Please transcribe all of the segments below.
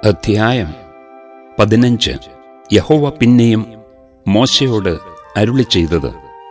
അധ്യായം പതിനഞ്ച് യഹോവ പിന്നെയും മോശയോട് അരുളി ചെയ്തത്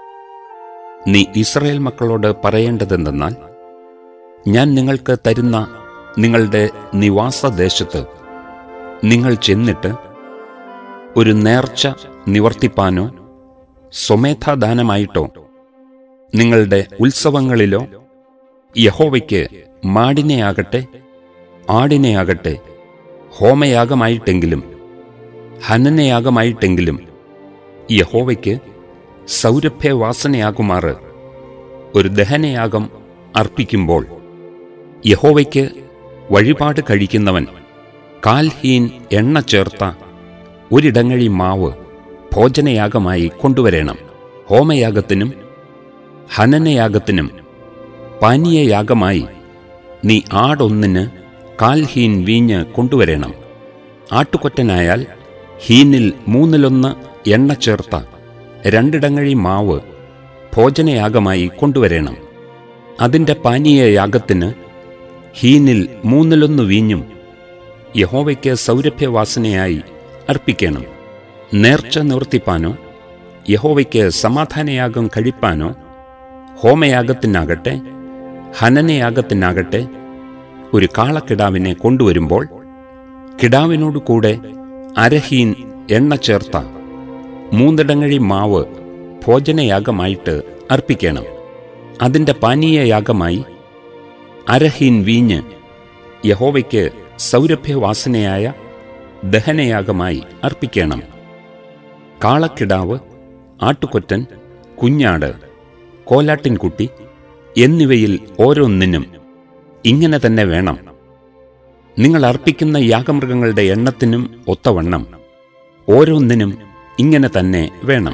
നീ ഇസ്രായേൽ മക്കളോട് പറയേണ്ടതെന്തെന്നാൽ ഞാൻ നിങ്ങൾക്ക് തരുന്ന നിങ്ങളുടെ നിവാസദേശത്ത് നിങ്ങൾ ചെന്നിട്ട് ഒരു നേർച്ച നിവർത്തിപ്പാനോ സ്വമേധാദാനമായിട്ടോ നിങ്ങളുടെ ഉത്സവങ്ങളിലോ യഹോവയ്ക്ക് മാടിനെയാകട്ടെ ആടിനെയാകട്ടെ ഹോമയാഗമായിട്ടെങ്കിലും ഹനനയാഗമായിട്ടെങ്കിലും യഹോവയ്ക്ക് സൗരഭ്യവാസനയാകുമാറ് ഒരു ദഹനയാഗം അർപ്പിക്കുമ്പോൾ യഹോവയ്ക്ക് വഴിപാട് കഴിക്കുന്നവൻ കാൽഹീൻ എണ്ണ ചേർത്ത ഒരിടങ്ങഴി മാവ് ഭോജനയാഗമായി കൊണ്ടുവരേണം ഹോമയാഗത്തിനും ഹനനയാഗത്തിനും പാനീയയാഗമായി നീ ആടൊന്നിന് കാൽഹീൻ വീഞ്ഞ് കൊണ്ടുവരേണം ആട്ടുകൊറ്റനായാൽ ഹീനിൽ മൂന്നിലൊന്ന് എണ്ണ ചേർത്ത രണ്ടിടങ്ങഴി മാവ് ഭോജനയാഗമായി കൊണ്ടുവരേണം അതിൻ്റെ പാനീയയാഗത്തിന് ഹീനിൽ മൂന്നിലൊന്ന് വീഞ്ഞും യഹോവയ്ക്ക് സൗരഭ്യവാസനയായി അർപ്പിക്കണം നേർച്ച നിവർത്തിപ്പാനോ യഹോവയ്ക്ക് സമാധാനയാഗം കഴിപ്പാനോ ഹോമയാഗത്തിനാകട്ടെ ഹനനയാഗത്തിനാകട്ടെ ഒരു കാളക്കിടാവിനെ കൊണ്ടുവരുമ്പോൾ കിടാവിനോട് കൂടെ അരഹീൻ എണ്ണ ചേർത്ത മൂന്നിടങ്ങഴി മാവ് ഭോജനയാഗമായിട്ട് അർപ്പിക്കണം അതിൻ്റെ പാനീയയാഗമായി അരഹീൻ വീഞ്ഞ് യഹോവയ്ക്ക് സൗരഭ്യവാസനയായ ദഹനയാഗമായി അർപ്പിക്കണം കാളക്കിടാവ് ആട്ടുകൊറ്റൻ കുഞ്ഞാട് കോലാട്ടിൻകുട്ടി എന്നിവയിൽ ഓരോന്നിനും ഇങ്ങനെ തന്നെ വേണം നിങ്ങൾ അർപ്പിക്കുന്ന യാഗമൃഗങ്ങളുടെ എണ്ണത്തിനും ഒത്തവണ്ണം ഓരോന്നിനും ഇങ്ങനെ തന്നെ വേണം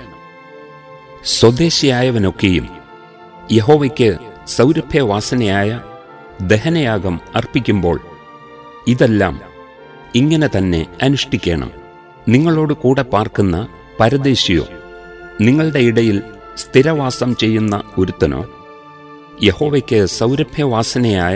സ്വദേശിയായവനൊക്കെയും യഹോവയ്ക്ക് സൗരഭ്യവാസനയായ ദഹനയാഗം അർപ്പിക്കുമ്പോൾ ഇതെല്ലാം ഇങ്ങനെ തന്നെ അനുഷ്ഠിക്കണം നിങ്ങളോട് കൂടെ പാർക്കുന്ന പരദേശിയോ നിങ്ങളുടെ ഇടയിൽ സ്ഥിരവാസം ചെയ്യുന്ന ഒരുത്തനോ യഹോവയ്ക്ക് സൗരഭ്യവാസനയായ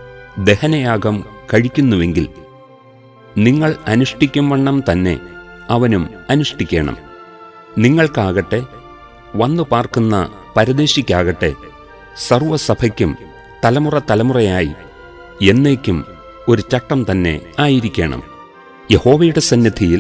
ദഹനയാഗം കഴിക്കുന്നുവെങ്കിൽ നിങ്ങൾ അനുഷ്ഠിക്കും വണ്ണം തന്നെ അവനും അനുഷ്ഠിക്കണം നിങ്ങൾക്കാകട്ടെ വന്നു പാർക്കുന്ന പരദേശിക്കാകട്ടെ സർവസഭയ്ക്കും തലമുറ തലമുറയായി എന്നേക്കും ഒരു ചട്ടം തന്നെ ആയിരിക്കണം യഹോവയുടെ സന്നിധിയിൽ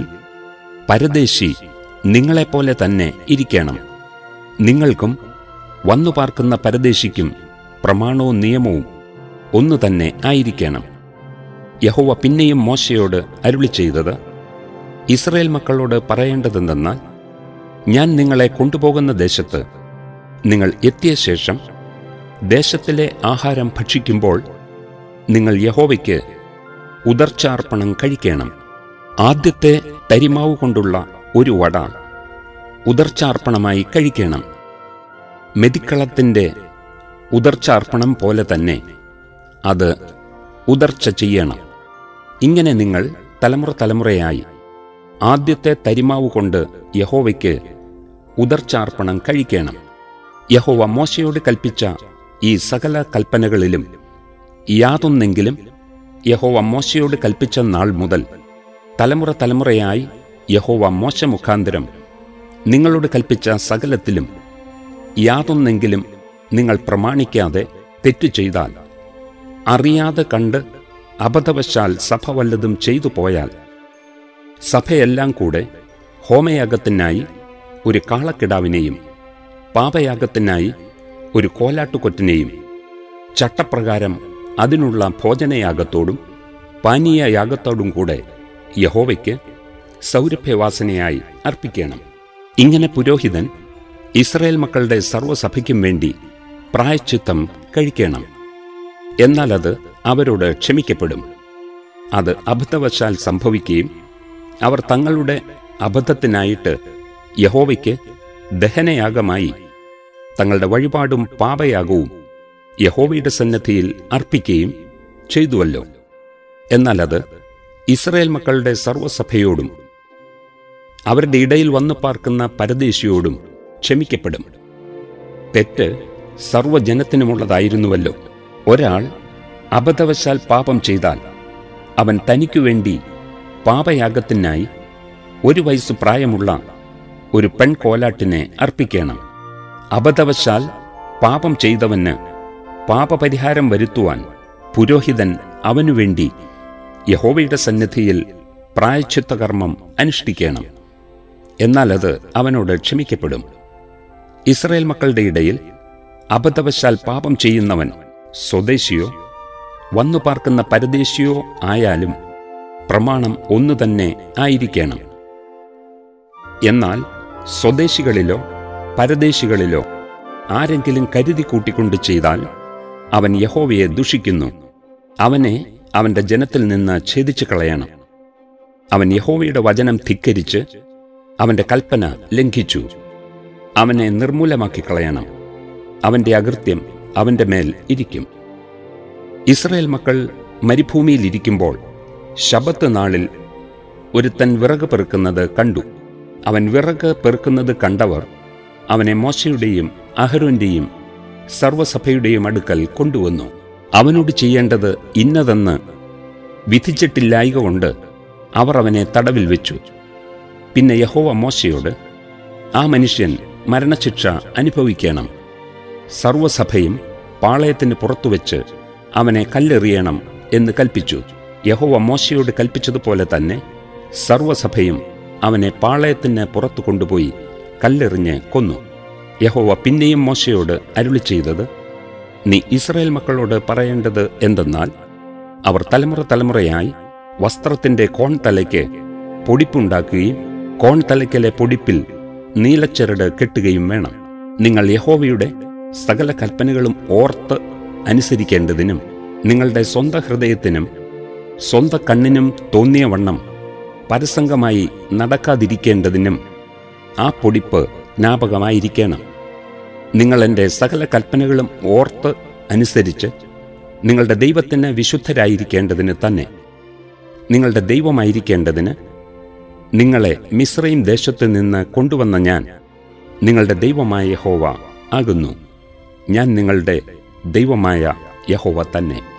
പരദേശി നിങ്ങളെപ്പോലെ തന്നെ ഇരിക്കണം നിങ്ങൾക്കും വന്നു പാർക്കുന്ന പരദേശിക്കും പ്രമാണവും നിയമവും ഒന്നു തന്നെ ആയിരിക്കണം യഹോവ പിന്നെയും മോശയോട് അരുളി ചെയ്തത് ഇസ്രയേൽ മക്കളോട് പറയേണ്ടതെന്തെന്നാൽ ഞാൻ നിങ്ങളെ കൊണ്ടുപോകുന്ന ദേശത്ത് നിങ്ങൾ എത്തിയ ശേഷം ദേശത്തിലെ ആഹാരം ഭക്ഷിക്കുമ്പോൾ നിങ്ങൾ യഹോവയ്ക്ക് ഉദർച്ചാർപ്പണം കഴിക്കണം ആദ്യത്തെ തരിമാവ് കൊണ്ടുള്ള ഒരു വട ഉദർച്ചാർപ്പണമായി കഴിക്കണം മെതിക്കളത്തിൻ്റെ ഉദർച്ചാർപ്പണം പോലെ തന്നെ അത് ഉദർച്ച ചെയ്യണം ഇങ്ങനെ നിങ്ങൾ തലമുറ തലമുറയായി ആദ്യത്തെ തരിമാവ് കൊണ്ട് യഹോവയ്ക്ക് ഉദർച്ചാർപ്പണം കഴിക്കണം യഹോവ മോശയോട് കൽപ്പിച്ച ഈ സകല കൽപ്പനകളിലും യാതൊന്നെങ്കിലും യഹോവ മോശയോട് കൽപ്പിച്ച നാൾ മുതൽ തലമുറ തലമുറയായി യഹോവ മോശ മുഖാന്തരം നിങ്ങളോട് കൽപ്പിച്ച സകലത്തിലും യാതൊന്നെങ്കിലും നിങ്ങൾ പ്രമാണിക്കാതെ തെറ്റു ചെയ്താൽ അറിയാതെ കണ്ട് അബദ്ധവശാൽ സഭ വല്ലതും ചെയ്തു പോയാൽ സഭയെല്ലാം കൂടെ ഹോമയാഗത്തിനായി ഒരു കാളക്കിടാവിനെയും പാപയാഗത്തിനായി ഒരു കോലാട്ടുകൊറ്റിനെയും ചട്ടപ്രകാരം അതിനുള്ള ഭോജനയാഗത്തോടും പാനീയ യാഗത്തോടും കൂടെ യഹോവയ്ക്ക് സൗരഭ്യവാസനയായി അർപ്പിക്കണം ഇങ്ങനെ പുരോഹിതൻ ഇസ്രയേൽ മക്കളുടെ സർവ്വസഭയ്ക്കും വേണ്ടി പ്രായച്ചിത്തം കഴിക്കണം എന്നാൽ അത് അവരോട് ക്ഷമിക്കപ്പെടും അത് അബദ്ധവശാൽ സംഭവിക്കുകയും അവർ തങ്ങളുടെ അബദ്ധത്തിനായിട്ട് യഹോവയ്ക്ക് ദഹനയാഗമായി തങ്ങളുടെ വഴിപാടും പാപയാഗവും യഹോവയുടെ സന്നദ്ധിയിൽ അർപ്പിക്കുകയും ചെയ്തുവല്ലോ എന്നാൽ അത് ഇസ്രയേൽ മക്കളുടെ സർവ്വസഭയോടും അവരുടെ ഇടയിൽ വന്നു പാർക്കുന്ന പരദേശിയോടും ക്ഷമിക്കപ്പെടും തെറ്റ് സർവ്വജനത്തിനുമുള്ളതായിരുന്നുവല്ലോ ഒരാൾ അബദ്ധവശാൽ പാപം ചെയ്താൽ അവൻ തനിക്കു വേണ്ടി പാപയാഗത്തിനായി ഒരു വയസ്സ് പ്രായമുള്ള ഒരു പെൺകോലാട്ടിനെ അർപ്പിക്കണം അബദ്ധവശാൽ പാപം ചെയ്തവന് പാപപരിഹാരം വരുത്തുവാൻ പുരോഹിതൻ അവനുവേണ്ടി യഹോവയുടെ സന്നിധിയിൽ പ്രായച്ചിത്തകർമ്മം അനുഷ്ഠിക്കണം എന്നാൽ അത് അവനോട് ക്ഷമിക്കപ്പെടും ഇസ്രയേൽ മക്കളുടെ ഇടയിൽ അബദ്ധവശാൽ പാപം ചെയ്യുന്നവൻ സ്വദേശിയോ വന്നു പാർക്കുന്ന പരദേശിയോ ആയാലും പ്രമാണം ഒന്നു തന്നെ ആയിരിക്കണം എന്നാൽ സ്വദേശികളിലോ പരദേശികളിലോ ആരെങ്കിലും കരുതി കൂട്ടിക്കൊണ്ട് ചെയ്താൽ അവൻ യഹോവയെ ദുഷിക്കുന്നു അവനെ അവന്റെ ജനത്തിൽ നിന്ന് ഛേദിച്ചു കളയണം അവൻ യഹോവയുടെ വചനം ധിക്കരിച്ച് അവന്റെ കൽപ്പന ലംഘിച്ചു അവനെ നിർമൂലമാക്കി കളയണം അവന്റെ അകൃത്യം അവന്റെ മേൽ ഇരിക്കും ഇസ്രയേൽ മക്കൾ മരുഭൂമിയിലിരിക്കുമ്പോൾ ശബത്ത് നാളിൽ ഒരുത്തൻ വിറക് പെറുക്കുന്നത് കണ്ടു അവൻ വിറക് പെറുക്കുന്നത് കണ്ടവർ അവനെ മോശയുടെയും അഹരോന്റെയും സർവസഭയുടെയും അടുക്കൽ കൊണ്ടുവന്നു അവനോട് ചെയ്യേണ്ടത് ഇന്നതെന്ന് വിധിച്ചിട്ടില്ലായിക കൊണ്ട് അവർ അവനെ തടവിൽ വെച്ചു പിന്നെ യഹോവ മോശയോട് ആ മനുഷ്യൻ മരണശിക്ഷ അനുഭവിക്കണം സർവസഭയും പാളയത്തിന് പുറത്തുവെച്ച് അവനെ കല്ലെറിയണം എന്ന് കൽപ്പിച്ചു യഹോവ മോശയോട് കൽപ്പിച്ചതുപോലെ തന്നെ സർവസഭയും അവനെ പാളയത്തിന് പുറത്തു കൊണ്ടുപോയി കല്ലെറിഞ്ഞ് കൊന്നു യഹോവ പിന്നെയും മോശയോട് അരുളി ചെയ്തത് നീ ഇസ്രായേൽ മക്കളോട് പറയേണ്ടത് എന്തെന്നാൽ അവർ തലമുറ തലമുറയായി വസ്ത്രത്തിന്റെ കോൺ തലയ്ക്ക് പൊടിപ്പുണ്ടാക്കുകയും കോൺ തലയ്ക്കലെ പൊടിപ്പിൽ നീലച്ചരട് കെട്ടുകയും വേണം നിങ്ങൾ യഹോവയുടെ സകല കൽപ്പനകളും ഓർത്ത് അനുസരിക്കേണ്ടതിനും നിങ്ങളുടെ സ്വന്തം ഹൃദയത്തിനും സ്വന്തം കണ്ണിനും തോന്നിയ വണ്ണം പരസംഗമായി നടക്കാതിരിക്കേണ്ടതിനും ആ പൊടിപ്പ് ജ്ഞാപകമായിരിക്കണം നിങ്ങൾ എൻ്റെ സകല കൽപ്പനകളും ഓർത്ത് അനുസരിച്ച് നിങ്ങളുടെ ദൈവത്തിന് വിശുദ്ധരായിരിക്കേണ്ടതിന് തന്നെ നിങ്ങളുടെ ദൈവമായിരിക്കേണ്ടതിന് നിങ്ങളെ മിശ്രയും ദേശത്ത് നിന്ന് കൊണ്ടുവന്ന ഞാൻ നിങ്ങളുടെ ദൈവമായ യഹോവ ആകുന്നു ഞാൻ നിങ്ങളുടെ ദൈവമായ യഹോവ തന്നെ